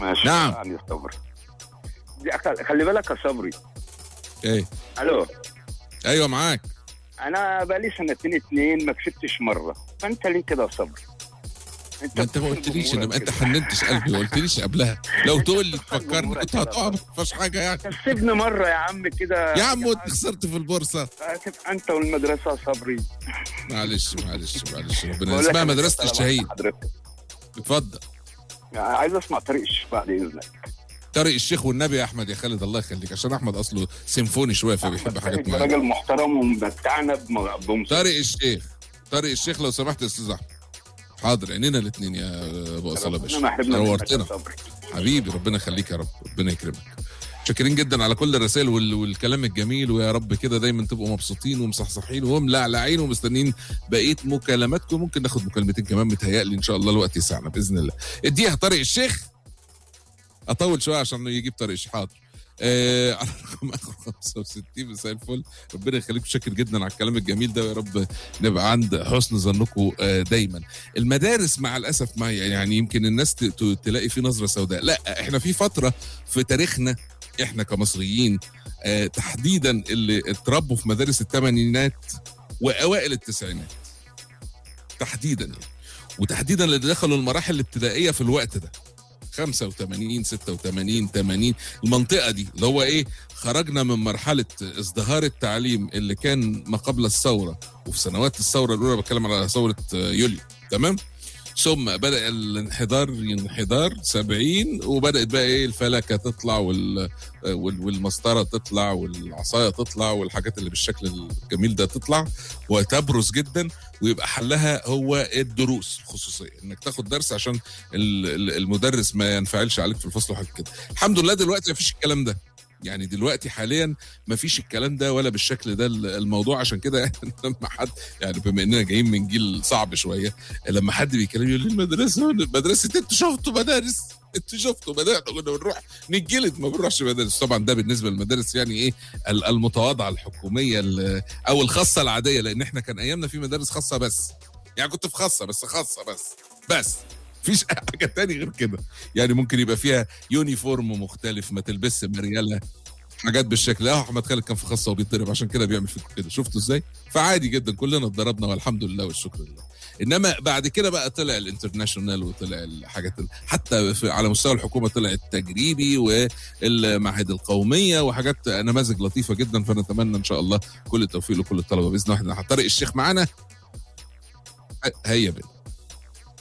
ماشي نعم. يعني صبري دي أخ- خلي بالك يا صبري ايه الو ايوه معاك انا بقالي سنتين اتنين ما كسبتش مره فانت ليه كده يا صبري ما انت ما قلتليش ان انت حننتش قلبي ما قلتليش قبلها لو تقول لي تفكرني كنت هتقع ما فيهاش حاجه يعني كسبني مره يا عم كده يا عم وانت خسرت في البورصه تبقى انت والمدرسه يا صبري معلش معلش معلش ربنا بقول لك اسمها أنا مدرسه طالما الشهيد حضرتك اتفضل عايز اسمع طريق الشيخ بعد اذنك طارق الشيخ والنبي يا احمد يا خالد الله يخليك عشان احمد اصله سيمفوني شويه فبيحب حاجات انت معينه راجل محترم ومتعنا بم- بمس- طارق الشيخ طارق الشيخ لو سمحت يا استاذ احمد حاضر عينينا الاثنين يا ابو اصاله ربنا باشا ما يحرمنا منك يا نورتنا صبري حبيبي ربنا يخليك يا رب ربنا يكرمك شاكرين جدا على كل الرسائل وال... والكلام الجميل ويا رب كده دايما تبقوا مبسوطين ومصحصحين وملعلعين ومستنيين بقيه مكالماتكم ممكن ناخد مكالمتين كمان متهيألي ان شاء الله الوقت يسعنا باذن الله اديها طارق الشيخ اطول شويه عشان يجيب طارق الشيخ حاضر آه على رقم اخر 65 مساء الفل ربنا يخليك شاكر جدا على الكلام الجميل ده ويا رب نبقى عند حسن ظنكم آه دايما المدارس مع الاسف ما يعني يمكن الناس ت- ت- تلاقي في نظره سوداء لا احنا في فتره في تاريخنا احنا كمصريين آه تحديدا اللي اتربوا في مدارس الثمانينات واوائل التسعينات تحديدا يعني وتحديدا اللي دخلوا المراحل الابتدائيه في الوقت ده 85 86 80 المنطقه دي اللي هو ايه خرجنا من مرحله ازدهار التعليم اللي كان ما قبل الثوره وفي سنوات الثوره الاولى بتكلم على ثوره يوليو تمام ثم بدا الانحدار انحدار 70 وبدات بقى ايه الفلكه تطلع وال وال- والمسطره تطلع والعصايه تطلع والحاجات اللي بالشكل الجميل ده تطلع وتبرز جدا ويبقى حلها هو الدروس خصوصيا انك تاخد درس عشان ال- ال- المدرس ما ينفعلش عليك في الفصل وحاجه كده الحمد لله دلوقتي ما فيش الكلام ده يعني دلوقتي حاليا ما فيش الكلام ده ولا بالشكل ده ال- الموضوع عشان كده يعني لما حد يعني بما اننا جايين من جيل صعب شويه لما حد بيكلمني يقول لي المدرسه مدرسه انتوا شفتوا مدارس انتوا شفتوا مدارس كنا بنروح نتجلد ما بنروحش مدارس طبعا ده بالنسبه للمدارس يعني ايه ال- المتواضعه الحكوميه ال- او الخاصه العاديه لان احنا كان ايامنا في مدارس خاصه بس يعني كنت في خاصه بس خاصه بس بس مفيش أي حاجه تاني غير كده يعني ممكن يبقى فيها يونيفورم مختلف ما تلبسش مرياله حاجات بالشكل ده احمد خالد كان في خاصه وبيتضرب عشان كده بيعمل فيكم كده شفتوا ازاي فعادي جدا كلنا اتضربنا والحمد لله والشكر لله انما بعد كده بقى طلع الانترناشونال وطلع الحاجات ال- حتى في على مستوى الحكومه طلع التجريبي والمعاهد القوميه وحاجات نماذج لطيفه جدا فنتمنى ان شاء الله كل التوفيق لكل الطلبه باذن الله احنا طارق الشيخ معانا هيا بنا